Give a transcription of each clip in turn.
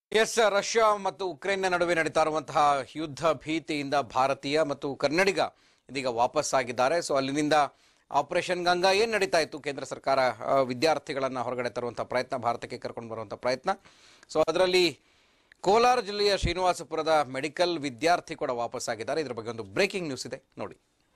S Russia ಮತ್ತು ಉಕ್ರೇನ್ನ ನಡುವೆ ನಡೀತಾ ಇರುವಂತಹ ಯುದ್ಧ ಭೀತಿಯಿಂದ ಭಾರತೀಯ ಮತ್ತು ಕನ್ನಡಿಗ ಇದೀಗ ವಾಪಸ್ ಆಗಿದ್ದಾರೆ ಸೊ ಅಲ್ಲಿನಿಂದ ಆಪರೇಷನ್ ಗಂಗಾ ಏನ್ ನಡೀತಾ ಇತ್ತು ಕೇಂದ್ರ ಸರ್ಕಾರ ಆ, ವಿದ್ಯಾರ್ಥಿಗಳನ್ನ ಹೊರಗಡೆ ತರುವಂತಹ ಪ್ರಯತ್ನ ಭಾರತಕ್ಕೆ ಕರ್ಕೊಂಡು ಬರುವಂತಹ ಪ್ರಯತ್ನ ಸೊ ಅದರಲ್ಲಿ ಕೋಲಾರ ಜಿಲ್ಲೆಯ ಶ್ರೀನಿವಾಸಪುರದ ಮೆಡಿಕಲ್ ವಿದ್ಯಾರ್ಥಿ ಕೂಡ ವಾಪಸ್ ಆಗಿದ್ದಾರೆ ಇದ್ರ ಬಗ್ಗೆ ಒಂದು ಬ್ರೇಕಿಂಗ್ ನ್ಯೂಸ್ ಇದೆ ನೋಡಿ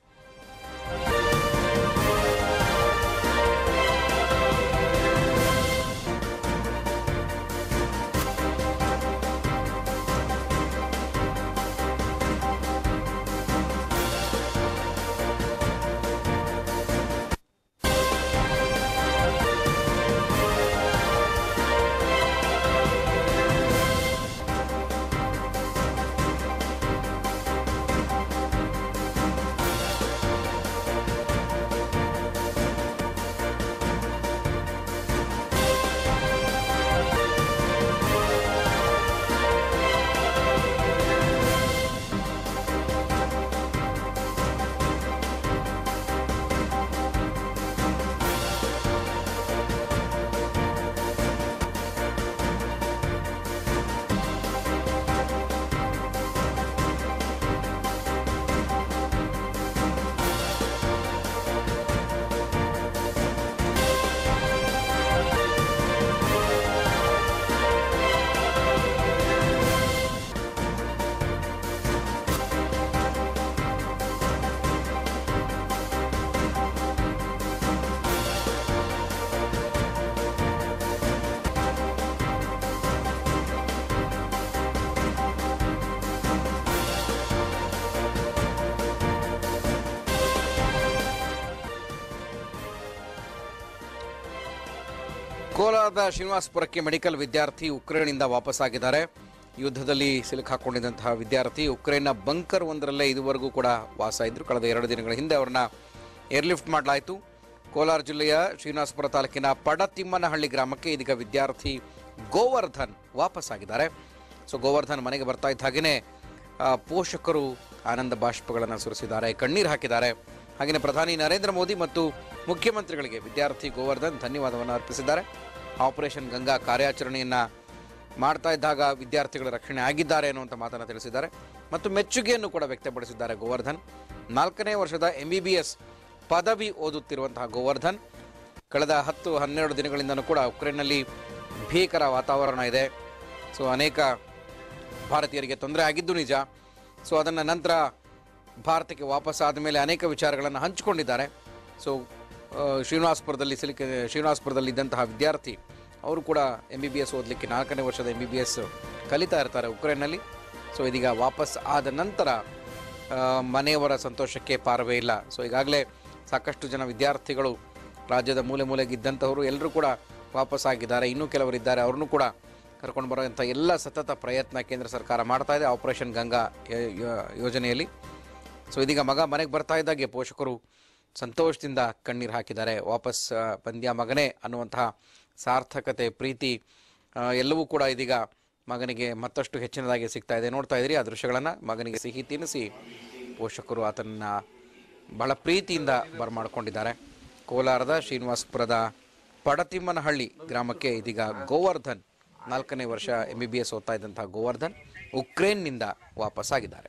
ಕೋಲಾರದ ಶ್ರೀನಿವಾಸಪುರಕ್ಕೆ ಮೆಡಿಕಲ್ ವಿದ್ಯಾರ್ಥಿ ಉಕ್ರೇನ್ನಿಂದ ವಾಪಸ್ ಆಗಿದ್ದಾರೆ ಯುದ್ಧದಲ್ಲಿ ಸಿಲುಕಾಕೊಂಡಿದ್ದಂತಹ ವಿದ್ಯಾರ್ಥಿ ಉಕ್ರೇನ್ನ ಬಂಕರ್ ಒಂದರಲ್ಲೇ ಇದುವರೆಗೂ ಕೂಡ ವಾಸ ಇದ್ರು ಕಳೆದ ಎರಡು ದಿನಗಳ ಹಿಂದೆ ಅವರನ್ನ ಏರ್ಲಿಫ್ಟ್ ಮಾಡಲಾಯಿತು ಕೋಲಾರ ಜಿಲ್ಲೆಯ ಶ್ರೀನಿವಾಸಪುರ ತಾಲೂಕಿನ ಪಡತಿಮ್ಮನಹಳ್ಳಿ ಗ್ರಾಮಕ್ಕೆ ಇದೀಗ ವಿದ್ಯಾರ್ಥಿ ಗೋವರ್ಧನ್ ವಾಪಸ್ ಆಗಿದ್ದಾರೆ ಸೊ ಗೋವರ್ಧನ್ ಮನೆಗೆ ಬರ್ತಾ ಇದ್ದ ಹಾಗೆಯೇ ಆ, ಪೋಷಕರು ಆನಂದ ಬಾಷ್ಪಗಳನ್ನು ಸುರಿಸಿದ್ದಾರೆ ಕಣ್ಣೀರು ಹಾಕಿದ್ದಾರೆ ಹಾಗೆಯೇ ಪ್ರಧಾನಿ ನರೇಂದ್ರ ಮೋದಿ ಮತ್ತು ಮುಖ್ಯಮಂತ್ರಿಗಳಿಗೆ ವಿದ್ಯಾರ್ಥಿ ಗೋವರ್ಧನ್ ಧನ್ಯವಾದವನ್ನು ಅರ್ಪಿಸಿದ್ದಾರೆ ಆಪರೇಷನ್ ಗಂಗಾ ಕಾರ್ಯಾಚರಣೆಯನ್ನ ಮಾಡ್ತಾ ಇದ್ದಾಗ ವಿದ್ಯಾರ್ಥಿಗಳ ರಕ್ಷಣೆ ಆಗಿದ್ದಾರೆ ಅನ್ನುವಂಥ ಮಾತನ್ನು ತಿಳಿಸಿದ್ದಾರೆ ಮತ್ತು ಮೆಚ್ಚುಗೆಯನ್ನು ಕೂಡ ವ್ಯಕ್ತಪಡಿಸಿದ್ದಾರೆ ಗೋವರ್ಧನ್ ನಾಲ್ಕನೇ ವರ್ಷದ ಎಂ ಬಿ ಬಿ ಎಸ್ ಪದವಿ ಓದುತ್ತಿರುವಂತಹ ಗೋವರ್ಧನ್ ಕಳೆದ ಹತ್ತು ಹನ್ನೆರಡು ದಿನಗಳಿಂದನೂ ಕೂಡ ಉಕ್ರೇನ್ನಲ್ಲಿ ಭೀಕರ ವಾತಾವರಣ ಇದೆ ಸೊ ಅನೇಕ ಭಾರತೀಯರಿಗೆ ತೊಂದರೆ ಆಗಿದ್ದು ನಿಜ ಸೊ ಅದನ್ನು ನಂತರ ಭಾರತಕ್ಕೆ ವಾಪಸ್ ಆದಮೇಲೆ ಅನೇಕ ವಿಚಾರಗಳನ್ನು ಹಂಚಿಕೊಂಡಿದ್ದಾರೆ ಸೊ ಆ, ಶ್ರೀನಿವಾಸಪುರದಲ್ಲಿ ಸಿಲಿಕ ಶ್ರೀನಿವಾಸಪುರದಲ್ಲಿ ಇದ್ದಂತಹ ವಿದ್ಯಾರ್ಥಿ ಅವರು ಕೂಡ ಎಂ ಬಿ ಬಿ ಎಸ್ ಓದಲಿಕ್ಕೆ ನಾಲ್ಕನೇ ವರ್ಷದ ಎಂ ಬಿ ಬಿ ಎಸ್ ಕಲಿತಾ ಇರ್ತಾರೆ ಉಕ್ರೇನ್ನಲ್ಲಿ ಸೊ ಇದೀಗ ವಾಪಸ್ ಆದ ನಂತರ ಆ, ಮನೆಯವರ ಸಂತೋಷಕ್ಕೆ ಪಾರವೇ ಇಲ್ಲ ಸೊ ಈಗಾಗಲೇ ಸಾಕಷ್ಟು ಜನ ವಿದ್ಯಾರ್ಥಿಗಳು ರಾಜ್ಯದ ಮೂಲೆ ಮೂಲೆಗೆ ಇದ್ದಂಥವರು ಎಲ್ಲರೂ ಕೂಡ ವಾಪಸ್ ಆಗಿದ್ದಾರೆ ಇನ್ನೂ ಕೆಲವರು ಇದ್ದಾರೆ ಅವ್ರನ್ನೂ ಕೂಡ ಕರ್ಕೊಂಡು ಬರುವಂಥ ಎಲ್ಲ ಸತತ ಪ್ರಯತ್ನ ಕೇಂದ್ರ ಸರ್ಕಾರ ಮಾಡ್ತಾ ಇದೆ ಆಪರೇಷನ್ ಗಂಗಾ ಯೋ- ಯೋ- ಯೋಜನೆಯಲ್ಲಿ ಸೊ ಇದೀಗ ಮಗ ಮನೆಗೆ ಬರ್ತಾ ಇದ್ದಾಗೆ ಪೋಷಕರು ಸಂತೋಷದಿಂದ ಕಣ್ಣೀರು ಹಾಕಿದ್ದಾರೆ ವಾಪಸ್ ಆ, ಬಂದ್ಯಾ ಮಗನೇ ಅನ್ನುವಂತಹ ಸಾರ್ಥಕತೆ ಪ್ರೀತಿ ಆ, ಎಲ್ಲವೂ ಕೂಡ ಇದೀಗ ಮಗನಿಗೆ ಮತ್ತಷ್ಟು ಹೆಚ್ಚಿನದಾಗಿ ಸಿಗ್ತಾ ಇದೆ ನೋಡ್ತಾ ಇದ್ರಿ ಆ ದೃಶ್ಯಗಳನ್ನು ಮಗನಿಗೆ ಸಿಹಿ ತಿನ್ನಿಸಿ ಪೋಷಕರು ಆತನನ್ನ ಬಹಳ ಪ್ರೀತಿಯಿಂದ ಬರಮಾಡ್ಕೊಂಡಿದ್ದಾರೆ ಕೋಲಾರದ ಶ್ರೀನಿವಾಸಪುರದ ಪಡತಿಮ್ಮನಹಳ್ಳಿ ಗ್ರಾಮಕ್ಕೆ ಇದೀಗ ಗೋವರ್ಧನ್ ನಾಲ್ಕನೇ ವರ್ಷ ಎಂ ಬಿ ಬಿ ಎಸ್ ಓದ್ತಾ ಇದ್ದಂತಹ ಗೋವರ್ಧನ್ ಉಕ್ರೇನ್ನಿಂದ ವಾಪಸ್ ಆಗಿದ್ದಾರೆ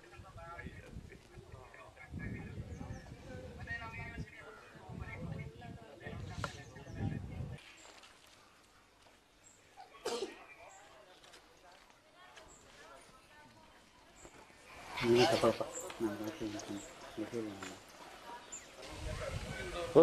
ನೀನೇ ತಗೊಳಪ್ಪ ನಾನು ಮಾಡ್ತೀನಿ ಗೊತ್ತಿಲ್ಲ ನನಗೆ. ಓ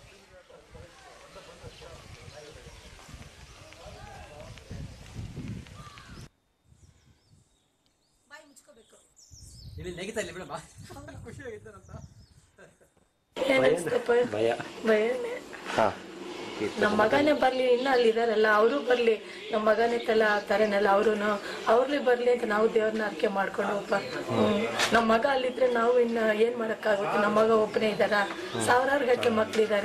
ಏನಿಸ್ತಪ್ಪ ಭಯ ಭಯನೇ ಹಾಂ ನಮ್ಮ ಮಗನೇ ಬರ್ಲಿ ಇನ್ನ ಅಲ್ಲಿ ಇದಾರಲ್ಲ ಅವರು ಬರ್ಲಿ ನಮ್ಮ ಮಗನೇ ತಲ ಆಗ್ತಾರೇನಲ್ಲ ಅವರು ಅವ್ರಲ್ಲಿ ಬರ್ಲಿ ಅಂತ ನಾವು ದೇವ್ರನ್ನ ಅರ್ಕೆ ಮಾಡ್ಕೊಂಡವಪ್ಪ ಹ್ಮ್ ನಮ್ಮ ಮಗ ಅಲ್ಲಿದ್ರೆ ನಾವು ಇನ್ನ ಏನ್ ಮಾಡಕ್ಕಾಗುತ್ತೆ ನಮ್ಮ ಮಗ ಒಬ್ಬನೇ ಇದಾರ ಸಾವಿರಾರು ಗಟ್ಟಲೆ ಮಕ್ಳಿದ್ದಾರೆ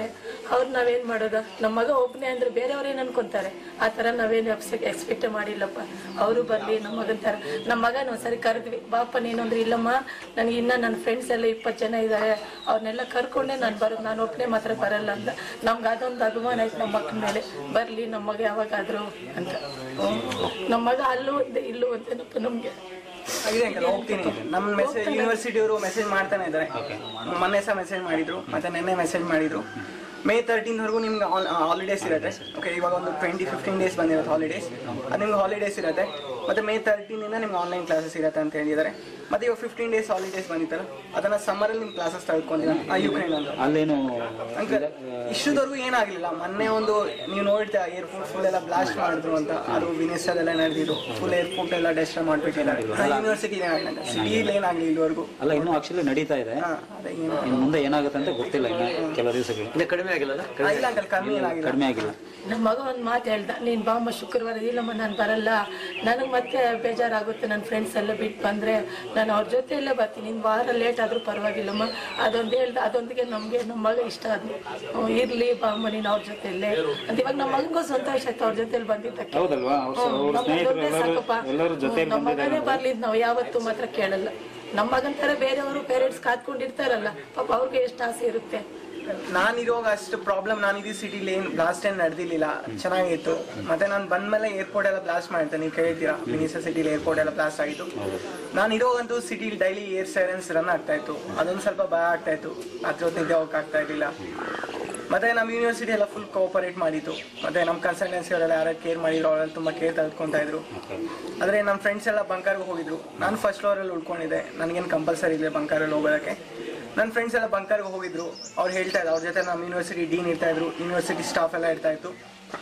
ಅವ್ರು ನಾವೇನ್ ಮಾಡೋದ ನಮ್ಮ ಮಗ ಒಬ್ಬನೇ ಅಂದ್ರೆ ಬೇರೆಯವ್ರು ಏನ್ ಅನ್ಕೊಂತಾರೆ ಆ ತರ ನಾವೇನು ಎಕ್ಸ್ಪೆಕ್ಟ್ ಮಾಡಿಲ್ಲಪ್ಪ ಅವರು ಬರ್ಲಿ ನಮ್ಮ ಮಗನ ತರ ನಮ್ಮ ಮಗನ ಒಂದ್ಸರಿ ಕರೆದ್ವಿ ಬಾಪ ನೀನು ಅಂದ್ರೆ ಇಲ್ಲಮ್ಮ ನನಗೆ ಇನ್ನ ನನ್ನ ಫ್ರೆಂಡ್ಸ್ ಎಲ್ಲ ಇಪ್ಪತ್ತು ಜನ ಇದ್ದಾರೆ ಅವ್ರನ್ನೆಲ್ಲ ಕರ್ಕೊಂಡೆ ನಾನು ಬರೋದು ನಾನು ಒಬ್ಬನೇ ಮಾತ್ರ ಬರಲ್ಲ ಅಂತ ನಮ್ಗೆ ಅದೊಂದು ಅಭಿಮಾನ ಆಯ್ತು ನಮ್ಮ ಮಕ್ಕಳ ಮೇಲೆ ಬರ್ಲಿ ನಮ್ಮ ಮಗ ಯಾವಾಗಾದ್ರು ಅಂತ ಹ್ಮ್. ನಮ್ಮ ಮಗ ಅಲ್ಲೂ ಒಂದೇ ಇಲ್ಲೂ ಒಂದೇನಪ್ಪ ನಮ್ಗೆ ಆಗಿದೆ ಅಂಕಲ್ ಹೋಗ್ತೀನಿ ನಮ್ಮ ಮೆಸೇಜ್ ಯೂನಿವರ್ಸಿಟಿ ಅವರು ಮೆಸೇಜ್ ಮಾಡ್ತಾನೆ ಇದ್ದಾರೆ ಮೊನ್ನೆ ಸಹ ಮೆಸೇಜ್ ಮಾಡಿದ್ರು ಮತ್ತೆ ನಿನ್ನೆ ಮೆಸೇಜ್ ಮಾಡಿದ್ರು ಮೇ ತರ್ಟೀನ್ವರೆಗೂ ನಿಮ್ಗೆ ಹಾಲಿಡೇಸ್ ಇರುತ್ತೆ ಓಕೆ ಇವಾಗ ಒಂದು ಟ್ವೆಂಟಿ ಫಿಫ್ಟೀನ್ ಡೇಸ್ ಬಂದಿರುತ್ತೆ ಹಾಲಿಡೇಸ್ ಅದು ನಿಮ್ಗೆ ಹಾಲಿಡೇಸ್ ಇರುತ್ತೆ ಮತ್ತೆ ಮೇ ತರ್ಟೀನಿಂದ ನಿಮ್ಗೆ ಆನ್ಲೈನ್ ಕ್ಲಾಸಸ್ ಇರುತ್ತೆ ಅಂತ ಹೇಳಿದ್ದಾರೆ ಮತ್ತೆ ಇವಾಗ ಫಿಫ್ಟೀನ್ ಡೇಸ್ ಹಾಲಿಡೇಸ್ ಬಂದಿತ್ತಲ್ಲ ಅದನ್ನ ಸಮ್ಮರಲ್ಲಿ ನಿಮ್ಮ ಕ್ಲಾಸಸ್ ತೆಗೆದುಕೊಂಡಿಲ್ಲ ಆ ಯುಕ್ರೇನ್ ಅಂತ ಅಲ್ಲೇನು ಅಂಕಲ್ ಇಷ್ಟುವರೆಗೂ ಏನಾಗಲಿಲ್ಲ ಮೊನ್ನೆ ಒಂದು ನೀವು ನೋಡ್ತಾ ಏರ್ಪೋರ್ಟ್ ಫುಲ್ ಎಲ್ಲ ಬ್ಲಾಸ್ಟ್ ಮಾಡಿದ್ರು ಅಂತ ಅದು ವಿನಿಸಲ್ಲೆಲ್ಲ ನಡೆದಿದ್ದು ಫುಲ್ ಏರ್ಪೋರ್ಟ್ ಎಲ್ಲ ಡೆಸ್ಟ್ರಾ ಮಾಡ್ಬಿಟ್ಟಿದ್ದಾರೆ ಯೂನಿವರ್ಸಿಟಿ ಏನಾಗಲಿಲ್ಲ ಸಿಟಿಲಿ ಏನಾಗಲಿ ಇಲ್ಲಿವರೆಗೂ ಅಲ್ಲ ಇನ್ನೂ ಆಕ್ಚುಲಿ ನಡೀತಾ ಇದೆ ಹಾ ಅದೇ ಏನು ಇನ್ನು ಮುಂದೆ ಏನಾಗುತ್ತೆ ಅಂತ ಗೊತ್ತಿಲ್ಲ ಇನ್ನು ಕೆಲವು ದಿವಸಗಳು ಇನ್ನು ಕಡಿಮೆ ಆಗಿಲ್ಲ ಆ, ಇಲ್ಲ ಅಂಕಲ್ ಕಮ್ಮಿ ಏನಾಗಿಲ್ಲ ಕಡಿಮೆ ಆಗಿಲ್ಲ ನಮ್ಮ ಮಗ ಒಂದು ಮಾತು ಹೇಳ್ದ ನೀನು ಬಾಂಬ ಶುಕ್ರವಾರ ಇಲ್ಲಮ್ಮ ನಾನು ಬರಲ್ಲ ನನಗೆ ಮತ್ತೆ ಬೇಜಾರಾಗುತ್ತೆ ನನ್ನ ಫ್ರೆಂಡ್ಸ್ ಎಲ್ಲ ಬಿಟ್ಟು ಬಂದರೆ ನಾನು ಅವ್ರ ಜೊತೆಯಲ್ಲೇ ಬರ್ತೀನಿ ಇನ್ನು ವಾರ ಲೇಟ್ ಆದರೂ ಪರವಾಗಿಲ್ಲಮ್ಮ ಅದೊಂದು ಹೇಳ್ದ ಅದೊಂದಿಗೆ ನಮಗೆ ನಮ್ಮ ಮಗ ಇಷ್ಟ ಆದ್ನು ಹ್ಞೂ, ಇರ್ಲಿ ಬಾಂಬ ನೀನು ಅವ್ರ ಜೊತೆಯಲ್ಲೇ ಅಂತ ಇವಾಗ ನಮ್ಮ ಮಗನಿಗೂ ಸಂತೋಷ ಆಯ್ತು ಅವ್ರ ಜೊತೆಲಿ ಬಂದಿದ್ದಕ್ಕೆ ಹೌದಲ್ವಾ ಅವ್ರ ಹ್ಮ್, ಅವ್ರ ನಮ್ಗೆ ಸ್ನೇಹಿತರು ಅದೊಂದೇ ಎಲ್ಲರೂ ಸಾಕಪ್ಪ. ಎಲ್ಲರೂ ಜೊತೆಲಿ ಹ್ಮ್, ನಮ್ಮ ಮಗನೇ ಬರ್ಲಿ ನಾವು ಯಾವತ್ತೂ ಮಾತ್ರ ಕೇಳಲ್ಲ ನಮ್ಮ ಮಗನ ಥರ ಬೇರೆಯವರು ಪೇರೆಂಟ್ಸ್ ಕಾತ್ಕೊಂಡಿರ್ತಾರಲ್ಲ ಪಾಪ ಅವ್ರಿಗೆ ಎಷ್ಟು ಆಸೆ ಇರುತ್ತೆ ನಾನಿರುವಾಗ ಅಷ್ಟು ಪ್ರಾಬ್ಲಮ್ ನಾನು ಇಡೀ ಸಿಟಿಲಿ ಏನು ಬ್ಲಾಸ್ಟ್ ಏನು ನಡೆದಿಲ್ಲ ಚೆನ್ನಾಗಿತ್ತು ಮತ್ತೆ ನಾನು ಬಂದ್ಮೇಲೆ ಏರ್ಪೋರ್ಟ್ ಎಲ್ಲ ಬ್ಲಾಸ್ಟ್ ಮಾಡಿದ್ದೆ ನೀವು ಕೇಳ್ತೀರಾ ಮಿನಿಸ ಸಿಟಿಲಿ ಏರ್ಪೋರ್ಟ್ ಎಲ್ಲ ಬ್ಲಾಸ್ಟ್ ಆಗಿತ್ತು ನಾನು ಇರೋಗಂತೂ ಸಿಟಿಲಿ ಡೈಲಿ ಏರ್ ಸೈರೆನ್ಸ್ ರನ್ ಆಗ್ತಾ ಇತ್ತು ಅದೊಂದು ಸ್ವಲ್ಪ ಭಯ ಆಗ್ತಾ ಇತ್ತು ರಾತ್ರಿ ಹೊತ್ತು ನಿದ್ದೆ ಹೋಗಕ್ಕೆ ಆಗ್ತಾ ಇರಲಿಲ್ಲ ಮತ್ತೆ ನಮ್ಮ ಯೂನಿವರ್ಸಿಟಿ ಎಲ್ಲ ಫುಲ್ ಕೋಪರೇಟ್ ಮಾಡಿತ್ತು ಮತ್ತೆ ನಮ್ಮ ಕನ್ಸಲ್ಟೆನ್ಸಿ ಅವರೆಲ್ಲ ಯಾರು ಕೇರ್ ಮಾಡಿದ್ರು ಅವರೆಲ್ಲ ತುಂಬ ಕೇರ್ ತೆಗೆದುಕೊಂತಾ ಇದ್ರು ಆದರೆ ನಮ್ಮ ಫ್ರೆಂಡ್ಸ್ ಎಲ್ಲ ಬಂಕರ್ಗೆ ಹೋಗಿದ್ರು ನಾನು ಫಸ್ಟ್ ಫ್ಲೋರಲ್ಲಿ ಉಳ್ಕೊಂಡಿದ್ದೆ ನನಗೇನು ಕಂಪಲ್ಸರಿ ಇಲ್ಲ ಬಂಕರಲ್ಲಿ ಹೋಗೋದಕ್ಕೆ ನನ್ನ ಫ್ರೆಂಡ್ಸ್ ಎಲ್ಲ ಬಂಕರ್ಗೆ ಹೋಗಿದ್ರು ಅವ್ರು ಹೇಳ್ತಾ ಇದ್ರು ಅವ್ರ ಜೊತೆ ನಮ್ಮ ಯೂನಿವರ್ಸಿಟಿ ಡೀನ್ ಇರ್ತಾ ಇದ್ರು ಯೂನಿವರ್ಸಿಟಿ ಸ್ಟಾಫ್ ಎಲ್ಲ ಇರ್ತಾ ಇತ್ತು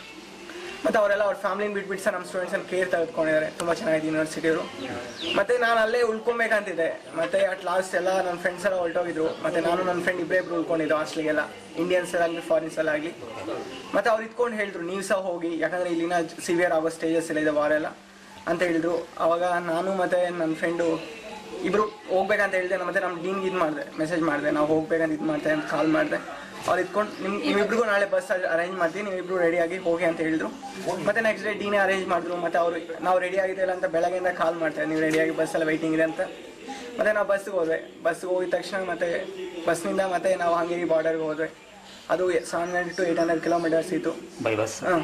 ಮತ್ತೆ ಅವರೆಲ್ಲ ಅವ್ರ ಫ್ಯಾಮಿಲಿನ ಬಿಟ್ಬಿಟ್ಟು ಸಹ ನಮ್ಮ ಸ್ಟೂಡೆಂಟ್ಸನ್ನು ಕೇರ್ ತೆಗೆದುಕೊಂಡಿದ್ದಾರೆ ತುಂಬ ಚೆನ್ನಾಗಿದೆ ಯೂನಿವರ್ಸಿಟಿಯವರು ಮತ್ತೆ ನಾನು ಅಲ್ಲೇ ಉಳ್ಕೊಬೇಕಂತಿದ್ದೆ ಮತ್ತೆ ಅಟ್ ಲಾಸ್ಟ್ ಎಲ್ಲ ನನ್ನ ಫ್ರೆಂಡ್ಸ್ ಎಲ್ಲ ಹೊರಟೋಗಿದ್ರು ಮತ್ತೆ ನಾನು ನನ್ನ ಫ್ರೆಂಡ್ ಇಬ್ಬರೇ ಇಬ್ಬರು ಉಳ್ಕೊಂಡಿದ್ದು ಹಾಸ್ಟ್ಲಿಗೆಲ್ಲ ಇಂಡಿಯನ್ಸ್ ಆಗಲಿ ಫಾರಿನ್ಸ್ ಎಲ್ಲ ಆಗಲಿ ಮತ್ತೆ ಅವ್ರು ಇದ್ಕೊಂಡು ಹೇಳಿದ್ರು ನೀವು ಸಹ ಹೋಗಿ ಯಾಕಂದ್ರೆ ಇಲ್ಲಿನ ಸಿವಿಯರ್ ಆಗೋ ಸ್ಟೇಜಸ್ ಎಲ್ಲ ಇದೆ ವಾರೆಲ್ಲ ಅಂತ ಹೇಳಿದ್ರು ಅವಾಗ ನಾನು ಮತ್ತೆ ನನ್ನ ಫ್ರೆಂಡು ಇಬ್ರು ಹೋಗ್ಬೇಕಂತ ಹೇಳಿದೆ ಮತ್ತೆ ನಮ್ಮ ಡೀನ್ಗೆ ಇದು ಮಾಡಿದೆ ಮೆಸೇಜ್ ಮಾಡಿದೆ ನಾವು ಹೋಗ್ಬೇಕಂತ ಇದು ಮಾಡ್ತೇವೆ ಅಂತ ಕಾಲ್ ಮಾಡಿದೆ ಅವ್ರು ಇದ್ಕೊಂಡು ನಿಮ್ ನಿಮ್ಮಿಬ್ರಿಗೂ ನಾಳೆ ಬಸ್ ಅರೇಂಜ್ ಮಾಡ್ತೀನಿ ನೀವಿಬ್ರು ರೆಡಿಯಾಗಿ ಹೋಗಿ ಅಂತ ಹೇಳಿದ್ರು ಮತ್ತೆ ನೆಕ್ಸ್ಟ್ ಡೇ ಡೀನೇ ಅರೇಂಜ್ ಮಾಡಿದ್ರು ಮತ್ತೆ ಅವರು ನಾವು ರೆಡಿ ಆಗಿದ್ದಿಲ್ಲ ಅಂತ ಬೆಳಗ್ಗೆಯಿಂದ ಕಾಲ್ ಮಾಡ್ತಾರೆ ನೀವು ರೆಡಿಯಾಗಿ ಬಸ್ ಎಲ್ಲ ವೈಟಿಂಗ್ ಇದೆ ಅಂತ ಮತ್ತೆ ನಾವು ಬಸ್ಸಿಗೆ ಹೋದ್ವಿ ಬಸ್ಸಿಗೆ ಹೋಗಿದ ತಕ್ಷಣ ಮತ್ತೆ ಬಸ್ನಿಂದ ಮತ್ತೆ ನಾವು ಹಂಗೇರಿ ಬಾರ್ಡರ್ಗೆ ಹೋದ್ವಿ ಅದು seven hundred to eight hundred kilometres ಇತ್ತು ಬೈ ಬಸ್ ಹಾಂ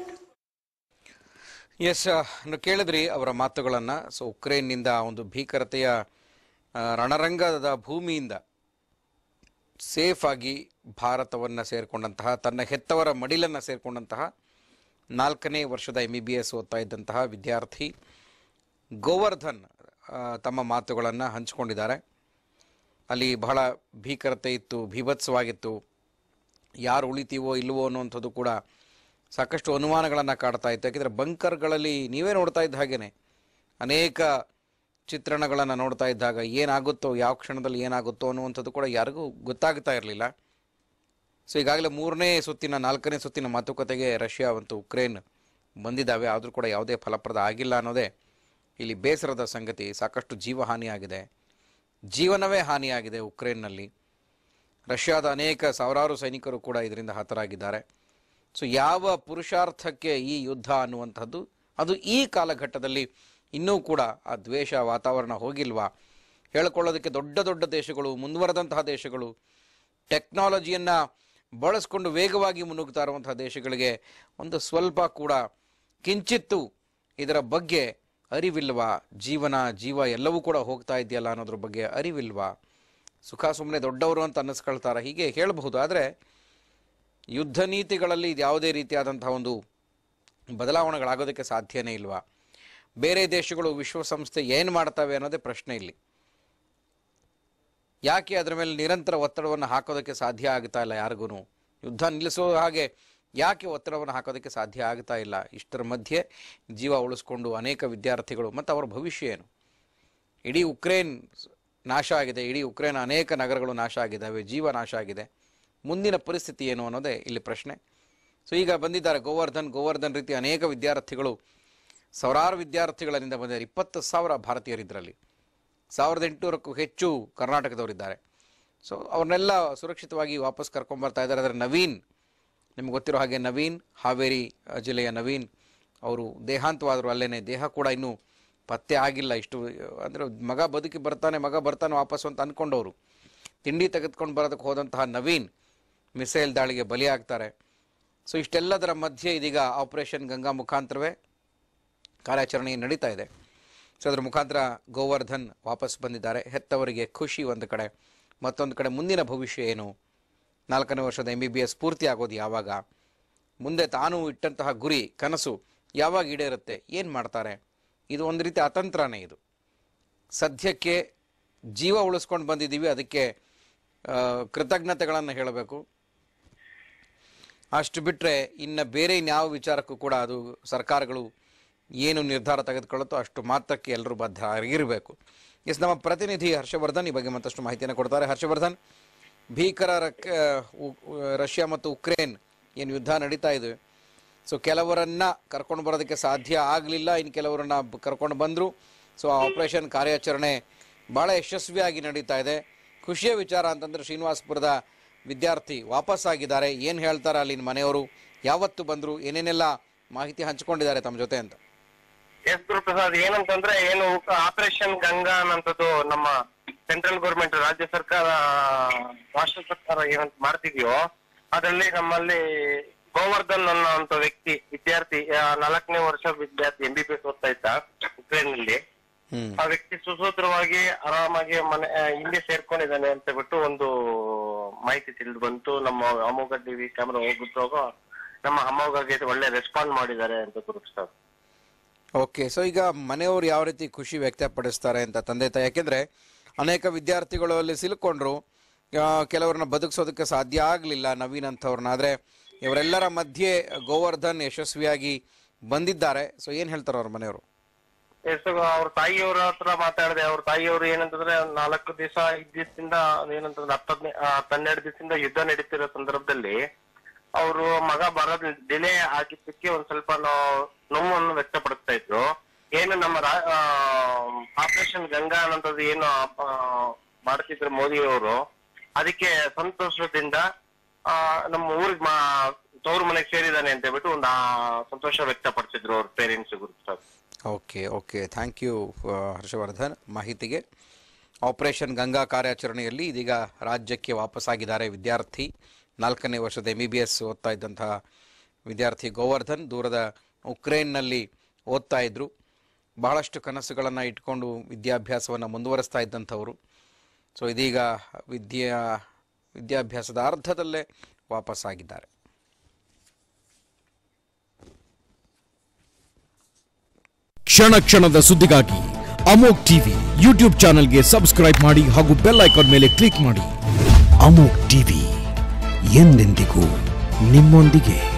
ಎಸ್ ನೀವು ಕೇಳಿದ್ರಿ ಅವರ ಮಾತುಗಳನ್ನು ಸೊ ಉಕ್ರೇನ್ನಿಂದ ಒಂದು ಭೀಕರತೆಯ ಆ, ರಣರಂಗದ ಭೂಮಿಯಿಂದ ಸೇಫ್ ಆಗಿ ಭಾರತವನ್ನು ಸೇರಿಕೊಂಡಂತಹ ತನ್ನ ಹೆತ್ತವರ ಮಡಿಲನ್ನು ಸೇರಿಕೊಂಡಂತಹ ನಾಲ್ಕನೇ ವರ್ಷದ ಎಮ್ ಬಿ ಬಿ ಎಸ್ ಓದ್ತಾ ಇದ್ದಂತಹ ವಿದ್ಯಾರ್ಥಿ ಗೋವರ್ಧನ್ ಆ, ತಮ್ಮ ಮಾತುಗಳನ್ನು ಹಂಚಿಕೊಂಡಿದ್ದಾರೆ ಅಲ್ಲಿ ಬಹಳ ಭೀಕರತೆ ಇತ್ತು ಭೀಭತ್ಸವಾಗಿತ್ತು ಯಾರು ಉಳಿತೀವೋ ಇಲ್ವೋ ಅನ್ನುವಂಥದ್ದು ಕೂಡ ಸಾಕಷ್ಟು ಅನುಮಾನಗಳನ್ನು ಕಾಡ್ತಾ ಇತ್ತು ಯಾಕೆಂದರೆ ಬಂಕರ್ಗಳಲ್ಲಿ ನೀವೇ ನೋಡ್ತಾ ಇದ್ದ ಹಾಗೇನೆ ಅನೇಕ ಚಿತ್ರಣಗಳನ್ನು ನೋಡ್ತಾ ಇದ್ದಾಗ ಏನಾಗುತ್ತೋ ಯಾವ ಕ್ಷಣದಲ್ಲಿ ಏನಾಗುತ್ತೋ ಅನ್ನುವಂಥದ್ದು ಕೂಡ ಯಾರಿಗೂ ಗೊತ್ತಾಗ್ತಾ ಇರಲಿಲ್ಲ ಸೊ ಈಗಾಗಲೇ ಮೂರನೇ ಸುತ್ತಿನ ನಾಲ್ಕನೇ ಸುತ್ತಿನ ಮಾತುಕತೆಗೆ ರಷ್ಯಾ ಮತ್ತು ಉಕ್ರೇನ್ ಬಂದಿದ್ದಾವೆ ಆದರೂ ಕೂಡ ಯಾವುದೇ ಫಲಪ್ರದ ಆಗಿಲ್ಲ ಅನ್ನೋದೇ ಇಲ್ಲಿ ಬೇಸರದ ಸಂಗತಿ ಸಾಕಷ್ಟು ಜೀವಹಾನಿಯಾಗಿದೆ ಜೀವನವೇ ಹಾನಿಯಾಗಿದೆ ಉಕ್ರೇನ್ನಲ್ಲಿ ರಷ್ಯಾದ ಅನೇಕ ಸಾವಿರಾರು ಸೈನಿಕರು ಕೂಡ ಇದರಿಂದ ಹತರಾಗಿದ್ದಾರೆ ಸೊ ಯಾವ ಪುರುಷಾರ್ಥಕ್ಕೆ ಈ ಯುದ್ಧ ಅನ್ನುವಂಥದ್ದು ಅದು ಈ ಕಾಲಘಟ್ಟದಲ್ಲಿ ಇನ್ನೂ ಕೂಡ ಆ ದ್ವೇಷ ವಾತಾವರಣ ಹೋಗಿಲ್ವಾ ಹೇಳ್ಕೊಳ್ಳೋದಕ್ಕೆ ದೊಡ್ಡ ದೊಡ್ಡ ದೇಶಗಳು ಮುಂದುವರೆದಂತಹ ದೇಶಗಳು ಟೆಕ್ನಾಲಜಿಯನ್ನು ಬಳಸ್ಕೊಂಡು ವೇಗವಾಗಿ ಮುನ್ನುಗ್ತಾ ಇರುವಂತಹ ದೇಶಗಳಿಗೆ ಒಂದು ಸ್ವಲ್ಪ ಕೂಡ ಕಿಂಚಿತ್ತು ಇದರ ಬಗ್ಗೆ ಅರಿವಿಲ್ವಾ ಜೀವನ ಜೀವ ಎಲ್ಲವೂ ಕೂಡ ಹೋಗ್ತಾ ಇದೆಯಲ್ಲ ಅನ್ನೋದ್ರ ಬಗ್ಗೆ ಅರಿವಿಲ್ವಾ ಸುಖ ಸುಮ್ಮನೆ ದೊಡ್ಡವರು ಅಂತ ಅನ್ನಿಸ್ಕೊಳ್ತಾರೆ ಹೀಗೆ ಹೇಳಬಹುದು ಆದರೆ ಯುದ್ಧ ನೀತಿಗಳಲ್ಲಿ ಇದು ಯಾವುದೇ ರೀತಿಯಾದಂತಹ ಒಂದು ಬದಲಾವಣೆಗಳಾಗೋದಕ್ಕೆ ಸಾಧ್ಯನೇ ಇಲ್ವಾ ಬೇರೆ ದೇಶಗಳು ವಿಶ್ವಸಂಸ್ಥೆ ಏನು ಮಾಡ್ತವೆ ಅನ್ನೋದೇ ಪ್ರಶ್ನೆ ಇಲ್ಲಿ ಯಾಕೆ ಅದರ ಮೇಲೆ ನಿರಂತರ ಒತ್ತಡವನ್ನು ಹಾಕೋದಕ್ಕೆ ಸಾಧ್ಯ ಆಗ್ತಾ ಇಲ್ಲ ಯಾರಿಗೂ ಯುದ್ಧ ನಿಲ್ಲಿಸೋ ಹಾಗೆ ಯಾಕೆ ಒತ್ತಡವನ್ನು ಹಾಕೋದಕ್ಕೆ ಸಾಧ್ಯ ಆಗ್ತಾ ಇಲ್ಲ ಇಷ್ಟರ ಮಧ್ಯೆ ಜೀವ ಉಳಿಸ್ಕೊಂಡು ಅನೇಕ ವಿದ್ಯಾರ್ಥಿಗಳು ಮತ್ತು ಅವರ ಭವಿಷ್ಯ ಏನು ಇಡೀ ಉಕ್ರೇನ್ ನಾಶ ಆಗಿದೆ ಇಡೀ ಉಕ್ರೇನ್ ಅನೇಕ ನಗರಗಳು ನಾಶ ಆಗಿದ್ದಾವೆ ಜೀವ ನಾಶ ಆಗಿದೆ ಮುಂದಿನ ಪರಿಸ್ಥಿತಿ ಏನು ಅನ್ನೋದೇ ಇಲ್ಲಿ ಪ್ರಶ್ನೆ ಸೊ ಈಗ ಬಂದಿದ್ದಾರೆ ಗೋವರ್ಧನ್ ಗೋವರ್ಧನ್ ರೀತಿ ಅನೇಕ ವಿದ್ಯಾರ್ಥಿಗಳು ಸಾವಿರಾರು ವಿದ್ಯಾರ್ಥಿಗಳಿಂದ ಬಂದಿದ್ದಾರೆ ಇಪ್ಪತ್ತು ಸಾವಿರ ಭಾರತೀಯರಿದ್ದರಲ್ಲಿ ಸಾವಿರದ ಎಂಟುನೂರಕ್ಕೂ ಹೆಚ್ಚು ಕರ್ನಾಟಕದವರಿದ್ದಾರೆ ಸೊ ಅವ್ರನ್ನೆಲ್ಲ ಸುರಕ್ಷಿತವಾಗಿ ವಾಪಸ್ ಕರ್ಕೊಂಬರ್ತಾ ಇದ್ದಾರೆ ಅದರ ನವೀನ್ ನಿಮ್ಗೆ ಗೊತ್ತಿರೋ ಹಾಗೆ ನವೀನ್ ಹಾವೇರಿ ಆ, ಜಿಲ್ಲೆಯ ನವೀನ್ ಅವರು ದೇಹಾಂತವಾದರು ಅಲ್ಲೇನೆ ದೇಹ ಕೂಡ ಇನ್ನೂ ಪತ್ತೆ ಆಗಿಲ್ಲ ಇಷ್ಟು ಅಂದರೆ ಮಗ ಬದುಕಿ ಬರ್ತಾನೆ ಮಗ ಬರ್ತಾನೆ ವಾಪಸ್ಸು ಅಂತ ಅಂದ್ಕೊಂಡವರು ತಿಂಡಿ ತೆಗೆದುಕೊಂಡು ಬರೋದಕ್ಕೆ ಹೋದಂತಹ ನವೀನ್ ಮಿಸೈಲ್ ದಾಳಿಗೆ ಬಲಿಯಾಗ್ತಾರೆ ಸೊ ಇಷ್ಟೆಲ್ಲದರ ಮಧ್ಯೆ ಇದೀಗ ಆಪರೇಷನ್ ಗಂಗಾ ಮುಖಾಂತರವೇ ಕಾರ್ಯಾಚರಣೆ ನಡೀತಾ ಇದೆ ಸೊ ಅದರ ಮುಖಾಂತರ ಗೋವರ್ಧನ್ ವಾಪಸ್ ಬಂದಿದ್ದಾರೆ ಹೆತ್ತವರಿಗೆ ಖುಷಿ ಒಂದು ಕಡೆ ಮತ್ತೊಂದು ಕಡೆ ಮುಂದಿನ ಭವಿಷ್ಯ ಏನು ನಾಲ್ಕನೇ ವರ್ಷದ ಎಂ ಬಿ ಬಿ ಎಸ್ ಪೂರ್ತಿ ಆಗೋದು ಯಾವಾಗ ಮುಂದೆ ತಾನು ಇಟ್ಟಂತಹ ಗುರಿ ಕನಸು ಯಾವಾಗ ಈಡೇರುತ್ತೆ ಏನು ಮಾಡ್ತಾರೆ ಇದು ಒಂದು ರೀತಿ ಅತಂತ್ರನೇ ಇದು ಸದ್ಯಕ್ಕೆ ಜೀವ ಉಳಿಸ್ಕೊಂಡು ಬಂದಿದ್ದೀವಿ ಅದಕ್ಕೆ ಆ, ಕೃತಜ್ಞತೆಗಳನ್ನು ಹೇಳಬೇಕು ಅಷ್ಟು ಬಿಟ್ಟರೆ ಇನ್ನು ಬೇರೆ ಇನ್ಯಾವ ವಿಚಾರಕ್ಕೂ ಕೂಡ ಅದು ಸರ್ಕಾರಗಳು ಏನು ನಿರ್ಧಾರ ತೆಗೆದುಕೊಳ್ಳುತ್ತೋ ಅಷ್ಟು ಮಾತ್ರಕ್ಕೆ ಎಲ್ಲರೂ ಬದ್ಧ ಆಗಿರಬೇಕು ಎಸ್ ನಮ್ಮ ಪ್ರತಿನಿಧಿ ಹರ್ಷವರ್ಧನ್ ಈ ಬಗ್ಗೆ ಮತ್ತಷ್ಟು ಮಾಹಿತಿಯನ್ನು ಕೊಡ್ತಾರೆ ಹರ್ಷವರ್ಧನ್ ಭೀಕರ ರಕ್ ಉ- ಉ- ರಷ್ಯಾ ಮತ್ತು ಉಕ್ರೇನ್ ಏನು ಯುದ್ಧ ನಡೀತಾ ಇದೆ ಸೊ ಕೆಲವರನ್ನ ಕರ್ಕೊಂಡು ಬರೋದಕ್ಕೆ ಸಾಧ್ಯ ಆಗಲಿಲ್ಲ ಇನ್ನು ಕೆಲವರನ್ನ ಬ- ಕರ್ಕೊಂಡು ಬಂದರು ಸೊ ಆ ಆಪರೇಷನ್ ಕಾರ್ಯಾಚರಣೆ ಭಾಳ ಯಶಸ್ವಿಯಾಗಿ ನಡೀತಾ ಇದೆ ಖುಷಿಯ ವಿಚಾರ ಅಂತಂದ್ರೆ ಶ್ರೀನಿವಾಸಪುರದ ವಿದ್ಯಾರ್ಥಿ ವಾಪಸ್ ಆಗಿದ್ದಾರೆ ಏನು ಹೇಳ್ತಾರೆ ಅಲ್ಲಿನ ಮನೆಯವರು ಯಾವತ್ತು ಬಂದರು ಏನೇನೆಲ್ಲ ಮಾಹಿತಿ ಹಂಚ್ಕೊಂಡಿದ್ದಾರೆ ತಮ್ಮ ಜೊತೆ ಅಂತ ಎಸ್ ಗುರುಪ್ರಸಾದ್ ಏನಂತಂದ್ರೆ ಏನು ಆಪರೇಷನ್ ಗಂಗಾ ಅನ್ನಂಥದ್ದು ನಮ್ಮ ಸೆಂಟ್ರಲ್ ಗೌರ್ಮೆಂಟ್ ರಾಜ್ಯ ಸರ್ಕಾರ ರಾಷ್ಟ್ರ ಸರ್ಕಾರ ಏನಂತ ಮಾಡ್ತಿದ್ಯೋ ಅದರಲ್ಲಿ ನಮ್ಮಲ್ಲಿ ಗೋವರ್ಧನ್ ಅನ್ನೋಂಥ ವ್ಯಕ್ತಿ ವಿದ್ಯಾರ್ಥಿ ಆ, ನಾಲ್ಕನೇ ವರ್ಷ ವಿದ್ಯಾರ್ಥಿ ಎಂ ಬಿ ಬಿ ಎಸ್ ಓದ್ತಾ ಇದ್ದ ಉಕ್ರೇನ್ ನಲ್ಲಿ ಹ್ಮ್ ಆ ವ್ಯಕ್ತಿ ಸುಸೂತ್ರವಾಗಿ ಆರಾಮಾಗಿ ಮನೆ ಆ, ಇಲ್ಲಿ ಸೇರ್ಕೊಂಡಿದ್ದಾನೆ ಅಂತ ಬಿಟ್ಟು ಒಂದು ಮಾಹಿತಿ ತಿಳಿದು ಬಂತು ನಮ್ಮ ಅಮೋಘ ಟಿವಿ ಕ್ಯಾಮ್ರಾ ಹೋಗ್ಬಿಟ್ಟು ನಮ್ಮ ಅಮೋಘಗೆ ಒಳ್ಳೆ ರೆಸ್ಪಾಂಡ್ ಮಾಡಿದ್ದಾರೆ ಅಂತ ಗುರುಪ್ರಸಾದ್ ಓಕೆ ಸೊ ಈಗ ಮನೆಯವರು ಯಾವ ರೀತಿ ಖುಷಿ ವ್ಯಕ್ತಪಡಿಸ್ತಾರೆ ಅಂತ ತಂದೆ ತಾಯಿ ಯಾಕೆಂದರೆ ಅನೇಕ ವಿದ್ಯಾರ್ಥಿಗಳು ಅಲ್ಲಿ ಸಿಲುಕೊಂಡ್ರು ಆ, ಕೆಲವ್ರನ್ನ ಬದುಕಿಸೋದಕ್ಕೆ ಸಾಧ್ಯ ಆಗಲಿಲ್ಲ ನವೀನ್ ಅಂಥವ್ರನ್ನ ಆದರೆ ಇವರೆಲ್ಲರ ಮಧ್ಯೆ ಗೋವರ್ಧನ್ ಯಶಸ್ವಿಯಾಗಿ ಬಂದಿದ್ದಾರೆ ಸೊ ಏನು ಹೇಳ್ತಾರೆ ಅವ್ರ ಮನೆಯವರು ಎಷ್ಟು ಅವ್ರ ತಾಯಿಯವ್ರ ಹತ್ರ ಮಾತಾಡಿದೆ ಅವ್ರ ತಾಯಿಯವರು ಏನಂತಂದ್ರೆ ನಾಲ್ಕು ದಿವಸ ಐದ್ ದಿವಸದಿಂದ ಏನಂತಂದ್ರೆ ಹತ್ತದ್ನೇ ಹನ್ನೆರಡು ದಿವಸದಿಂದ ಯುದ್ಧ ನಡೀತಿರೋ ಸಂದರ್ಭದಲ್ಲಿ ಅವರು ಮಗ ಬರೋದ್ ಡಿಲೇ ಆಗಿದ್ದಕ್ಕೆ ಒಂದ್ ಸ್ವಲ್ಪ ನೋ- ನೋವನ್ನು ವ್ಯಕ್ತಪಡಿಸ್ತಾ ಇದ್ರು ಏನು ನಮ್ಮ ಆಪರೇಷನ್ ಗಂಗಾ ಅನ್ನೋದು ಏನು ಆ, ಮಾಡ್ತಿದ್ರು ಮೋದಿ ಅವರು ಅದಕ್ಕೆ ಸಂತೋಷದಿಂದ ಆ, ನಮ್ಮ ಊರಿಗೆ ಮಾ ತವ್ರ ಮನೆಗೆ ಸೇರಿದಾನೆ ಅಂತ ಹೇಳ್ಬಿಟ್ಟು ಒಂದು ಆ, ಸಂತೋಷ ವ್ಯಕ್ತಪಡಿಸಿದ್ರು ಅವ್ರ ಪೇರೆಂಟ್ಸ್ ಗುರುತು okay okay thank you Harshavardhan ಮಾಹಿತಿಗೆ ಆಪರೇಷನ್ ಗಂಗಾ ಕಾರ್ಯಾಚರಣೆಯಲ್ಲಿ ಇದೀಗ ರಾಜ್ಯಕ್ಕೆ ವಾಪಸ್ಸಾಗಿದ್ದಾರೆ ವಿದ್ಯಾರ್ಥಿ ನಾಲ್ಕನೇ ವರ್ಷದ ಎಮ್ ಬಿ ಬಿ ಎಸ್ ಓದ್ತಾ ಇದ್ದಂತಹ ವಿದ್ಯಾರ್ಥಿ ಗೋವರ್ಧನ್ ದೂರದ ಉಕ್ರೇನ್ನಲ್ಲಿ ಓದ್ತಾ ಇದ್ದರು ಬಹಳಷ್ಟು ಕನಸುಗಳನ್ನು ಇಟ್ಕೊಂಡು ವಿದ್ಯಾಭ್ಯಾಸವನ್ನು ಮುಂದುವರಿಸ್ತಾ ಇದ್ದಂಥವರು ಸೊ ಇದೀಗ ವಿದ್ಯಾ ವಿದ್ಯಾಭ್ಯಾಸದ ಅರ್ಧದಲ್ಲೇ ವಾಪಸ್ಸಾಗಿದ್ದಾರೆ ಕ್ಷಣ ಕ್ಷಣದ ಸುದ್ದಿಗಾಗಿ ಅಮೋಕ್ ಟಿವಿ ಯೂಟ್ಯೂಬ್ ಚಾನೆಲ್ಗೆ ಸಬ್ಸ್ಕ್ರೈಬ್ ಮಾಡಿ ಹಾಗೂ ಬೆಲ್ ಐಕಾನ್ ಮೇಲೆ ಕ್ಲಿಕ್ ಮಾಡಿ ಅಮೋಕ್ ಟಿವಿ ಎಂದೆಂದಿಗೂ ನಿಮ್ಮೊಂದಿಗೆ